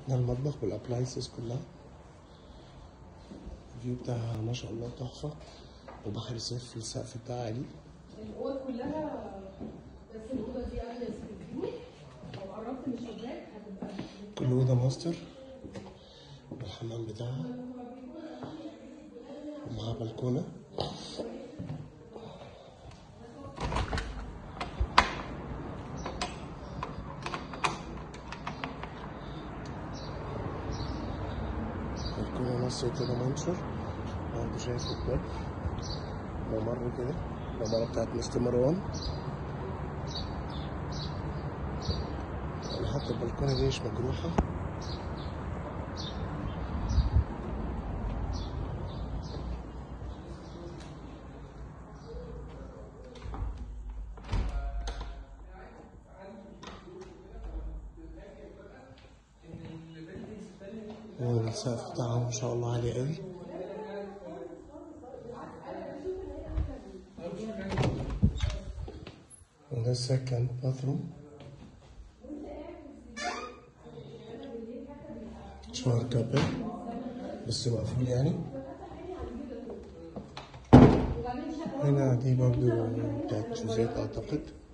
ده المطبخ بالابلاينسز كلها الفيو بتاعها ما شاء الله تحفة وبحر الصيف في السقف بتاعها عالي الاوض كلها بس الاوضه دي قبل الفيو لو قربت من الشباك هتبقى كل أوضة ماستر والحمام بتاعها ومعاها بلكونة بلكونة مصر كده منشر برضه شايف الباب ممر كده الممرة بتاعت مستر مروان يعني حتى البلكونة دي مش مجروحة والسقف بتاعها ما شاء الله عالي قوي وده السكند باثروم شوار كابل بس مقفول يعني هنا دي برضو بتاعت شوزات اعتقد